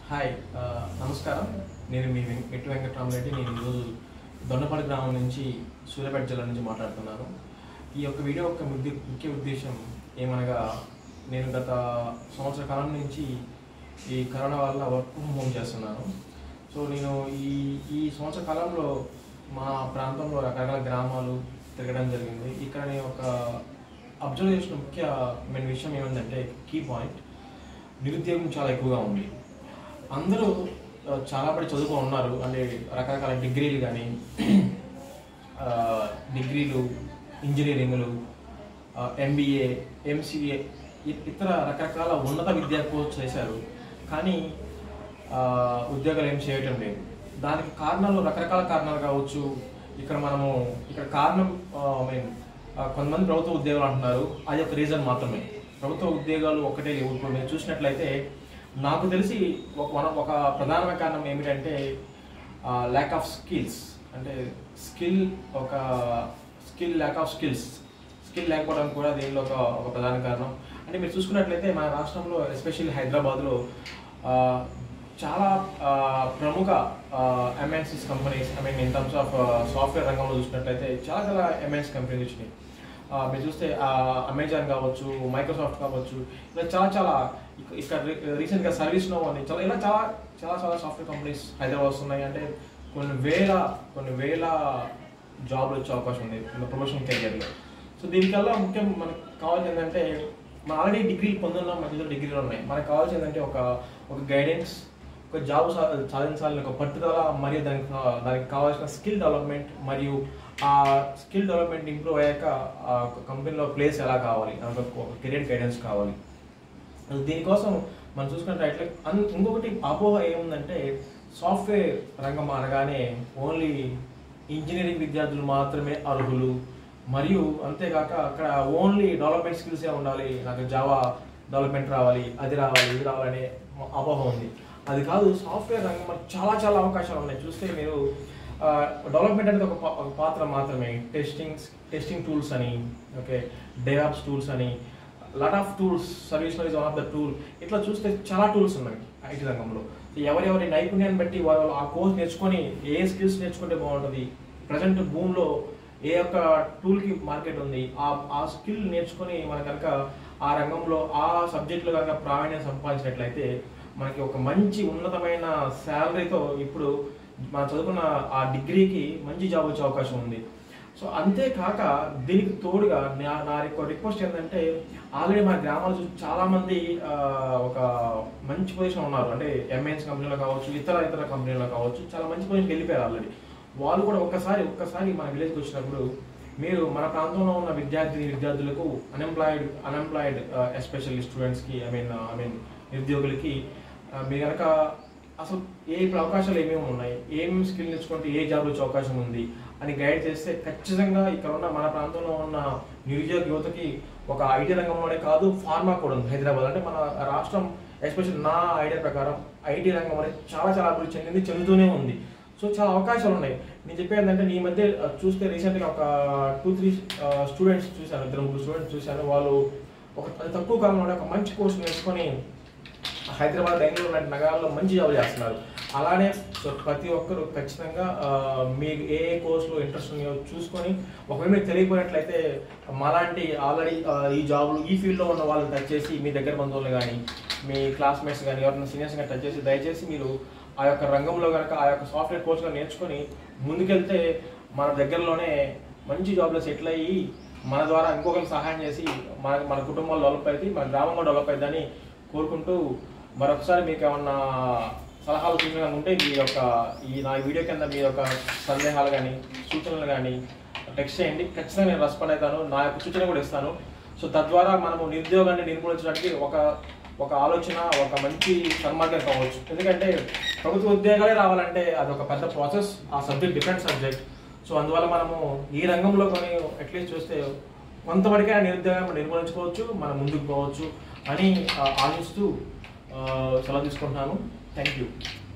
hi ఆ, నమస్కారం నేను మీ వెం- ఎట్టు వెంకటరామరెడ్డి నేను ఈరోజు దొన్నపల్లి గ్రామం నుంచి సూర్యాపేట జిల్లా నుంచి మాట్లాడుతున్నాను ఈ యొక్క వీడియో యొక్క ముఖ్య ముఖ్య ఉద్దేశం ఏమనగా నేను గత సంవత్సర కాలం నుంచి ఈ కరోనా వల్ల వర్క్ ఫ్రమ్ హోమ్ చేస్తున్నాను సో నేను ఈ ఈ సంవత్సర కాలంలో మా ప్రాంతంలో రకరకాల గ్రామాలు తిరగడం జరిగింది ఇక్కడ నేను ఒక అబ్జర్వ్ చేసిన ముఖ్యమైన విషయం ఏమందంటే కీ పాయింట్ నిరుద్యోగం చాలా ఎక్కువగా ఉంది అందరూ ఆ, చాలా పడి చదువుకొని ఉన్నారు అంటే రకరకాల డిగ్రీలు కానీ డిగ్రీలు ఇంజనీరింగ్లు ఎంబీఏ ఎంసీఏ ఇతర రకరకాల ఉన్నత విద్యా కోర్స్ చేశారు కానీ ఆ, ఉద్యోగాలు ఏం చేయటం లేదు దానికి కారణాలు రకరకాల కారణాలు కావచ్చు ఇక్కడ మనము ఇక్కడ కారణం ఐ మీన్ కొంతమంది ప్రభుత్వ ఉద్యోగాలు అంటున్నారు అది ఒక రీజన్ మాత్రమే ప్రభుత్వ ఉద్యోగాలు ఒకటే లేవు ఇప్పుడు మీరు చూసినట్లయితే నాకు తెలిసి ఒక మన ఒక ప్రధానమైన కారణం ఏమిటంటే ల్యాక్ ఆఫ్ స్కిల్స్ అంటే స్కిల్ ఒక skill lack of skills skill లేకపోవడం కూడా దీనిలో ఒక ఒక ప్రధాన కారణం అంటే మీరు చూసుకున్నట్లయితే మన రాష్ట్రంలో ఎస్పెషల్లీ హైదరాబాద్లో ఆ, చాలా ఆ, ప్రముఖ MNCs companies I mean in terms of software రంగంలో చూసినట్లయితే చాలా చాలా ఎంఎన్సీ కంపెనీస్ వచ్చినాయి ఆ, మీరు చూస్తే అమెజాన్ కావచ్చు మైక్రోసాఫ్ట్ కావచ్చు ఇలా చాలా చాలా ఇక- ఇక్కడ రీసెంట్గా సర్వీస్ నో అని చాలా ఇలా చాలా చాలా చాలా సాఫ్ట్వేర్ కంపెనీస్ హైదరాబాద్ వస్తున్నాయి అంటే కొన్ని వేల కొన్ని వేల జాబ్లు వచ్చే అవకాశం ఉంది ప్రొఫెషనల్ కెరియర్లో సో దీనికల్లా ముఖ్యం మనకు కావాల్సింది ఏంటంటే మనం ఆల్రెడీ డిగ్రీ పొందున్నాం మధ్యలో డిగ్రీలు ఉన్నాయి మనకు కావాల్సింది ఏంటంటే ఒక ఒక గైడెన్స్ ఒక జాబ్ సా- సాధించాలని ఒక పట్టుదల మరియు దానికి కా- దానికి కావాల్సిన స్కిల్ డెవలప్మెంట్ మరియు ఆ స్కిల్ డెవలప్మెంట్ ఇంప్రూవ్ అయ్యాక ఆ కంపెనీలో ప్లేస్ ఎలా కావాలి నాకు ఒక కెరీర్ గైడెన్స్ కావాలి దీనికోసం మనం చూసుకున్నట్లయితే అన్ ఇంకొకటి అపోహ ఏముందంటే సాఫ్ట్వేర్ రంగం అనగానే ఓన్లీ ఇంజనీరింగ్ విద్యార్థులు మాత్రమే అర్హులు మరియు అంతేకాక అక్కడ ఓన్లీ డెవలప్మెంట్ స్కిల్సే ఉండాలి నాకు జావా డెవలప్మెంట్ రావాలి అది రావాలి ఇది రావాలనే అపోహ ఉంది అది కాదు సాఫ్ట్వేర్ రంగం మనకు చాలా చాలా అవకాశాలు ఉన్నాయి చూస్తే మీరు డెవలప్మెంట్ అనేది ఒక పా- ఒక పాత్ర మాత్రమే టెస్టింగ్ టెస్టింగ్ టూల్స్ అని ఓకే డేవాప్స్ టూల్స్ అని lot of tools service is one of the tool ఇట్లా చూస్తే చాలా టూల్స్ ఉన్నాయి ఐటీ రంగంలో సో ఎవరెవరి నైపుణ్యాన్ని బట్టి వాళ్ళు ఆ కోర్స్ నేర్చుకొని ఏ స్కిల్స్ నేర్చుకుంటే బాగుంటుంది ప్రజెంట్ భూమిలో ఏ యొక్క టూల్కి మార్కెట్ ఉంది ఆ ఆ స్కిల్ నేర్చుకొని మన కనుక ఆ రంగంలో ఆ సబ్జెక్టులో కనుక ప్రావీణ్యం సంపాదించినట్లయితే మనకి ఒక మంచి ఉన్నతమైన శాలరీతో ఇప్పుడు మనం చదువుకున్న ఆ డిగ్రీకి మంచి జాబ్ వచ్చే అవకాశం ఉంది సో అంతేకాక దీనికి తోడుగా నా నా యొక్క రిక్వెస్ట్ ఏంటంటే ఆల్రెడీ మన గ్రామాల చూసి చాలా మంది ఆ, ఒక మంచి పొజిషన్ ఉన్నారు అంటే ఎంఎన్స్ కంపెనీలో కావచ్చు ఇతర ఇతర కంపెనీలో కావచ్చు చాలా మంచి పొజిషన్ వెళ్ళిపోయారు ఆల్రెడీ వాళ్ళు కూడా ఒక్కసారి ఒక్కసారి మన విలేజ్కి వచ్చినప్పుడు మీరు మన ప్రాంతంలో ఉన్న విద్యార్థి విద్యార్థులకు అన్ఎంప్లాయిడ్ అన్ఎంప్లాయిడ్ ఎస్పెషల్లీ స్టూడెంట్స్కి ఐ మీన్ ఐ మీన్ నిరుద్యోగులకి ఆ, మీరు కనుక అసలు ఏ ఇప్పుడు అవకాశాలు ఏమేమి ఉన్నాయి ఏమేమి స్కిల్ నేర్చుకుంటే ఏ జాబ్ వచ్చే అవకాశం ఉంది అని గైడ్ చేస్తే ఖచ్చితంగా ఇక్కడ ఉన్న మన ప్రాంతంలో ఉన్న నిరుద్యోగ యువతకి ఒక ఐటీ రంగంలోనే కాదు ఫార్మా కూడా ఉంది హైదరాబాద్ అంటే మన రాష్ట్రం ఎస్పెషల్ నా ఐడియా ప్రకారం ఐటీ రంగం అనేది చాలా చాలా అభివృద్ధి చెందింది చెందుతూనే ఉంది సో చాలా అవకాశాలు ఉన్నాయి నేను చెప్పేది ఏంటంటే ఈ మధ్య ఆ, చూస్తే రీసెంట్గా ఒక టూ త్రీ స్టూడెంట్స్ చూశాను ఇద్దరు ముగ్గురు స్టూడెంట్స్ చూశాను వాళ్ళు ఒక అతి తక్కువ కాలంలో ఒక మంచి కోర్స్ నేర్చుకొని హైదరాబాద్ బెంగళూరు లాంటి నగరాల్లో మంచి జాబ్ చేస్తున్నారు అలానే సో ప్రతి ఒక్కరు ఖచ్చితంగా ఆ, మీకు ఏ ఏ కోర్సులో ఇంట్రెస్ట్ ఉన్నాయో చూసుకొని ఒకవేళ మీకు తెలియకపోయినట్లయితే మాలాంటి ఆల్రెడీ ఈ జాబ్లు ఈ ఫీల్డ్లో ఉన్న వాళ్ళని టచ్ చేసి మీ దగ్గర బంధువులు కానీ మీ క్లాస్మేట్స్ కానీ ఎవరైనా సీనియర్స్ కానీ టచ్ చేసి దయచేసి మీరు ఆ యొక్క రంగంలో కనుక ఆ యొక్క సాఫ్ట్వేర్ కోర్సుగా నేర్చుకొని ముందుకెళ్తే మన దగ్గరలోనే మంచి జాబ్లో సెటిల్ అయ్యి మన ద్వారా ఇంకొకరికి సహాయం చేసి మన మన కుటుంబాలు డెవలప్ అయితే మన గ్రామం కూడా డెవలప్ అవుతుందని కోరుకుంటూ మరొకసారి మీకు ఏమన్నా సలహాలు సూచనలు ఉంటే మీ యొక్క ఈ నా వీడియో కింద మీ యొక్క సందేహాలు కానీ సూచనలు కానీ టెక్స్ట్ చేయండి ఖచ్చితంగా నేను రెస్పాండ్ అవుతాను నా యొక్క సూచన కూడా ఇస్తాను సో తద్వారా మనము నిరుద్యోగాన్ని నిర్మూలించడానికి ఒక ఒక ఆలోచన ఒక మంచి సన్మార్గం కావచ్చు ఎందుకంటే ప్రభుత్వ ఉద్యోగాలే రావాలంటే అది ఒక పెద్ద ప్రాసెస్ ఆ సబ్జెక్ట్ డిఫరెంట్ సబ్జెక్ట్ సో అందువల్ల మనము ఈ రంగంలో కొన్ని అట్లీస్ట్ చూస్తే కొంతవరకైనా నిరుద్యోగం నిర్మూలించుకోవచ్చు మనం ముందుకు పోవచ్చు అని ఆ, ఆశిస్తూ ఆ, సెలవు తీసుకుంటున్నాను థ్యాంక్ యూ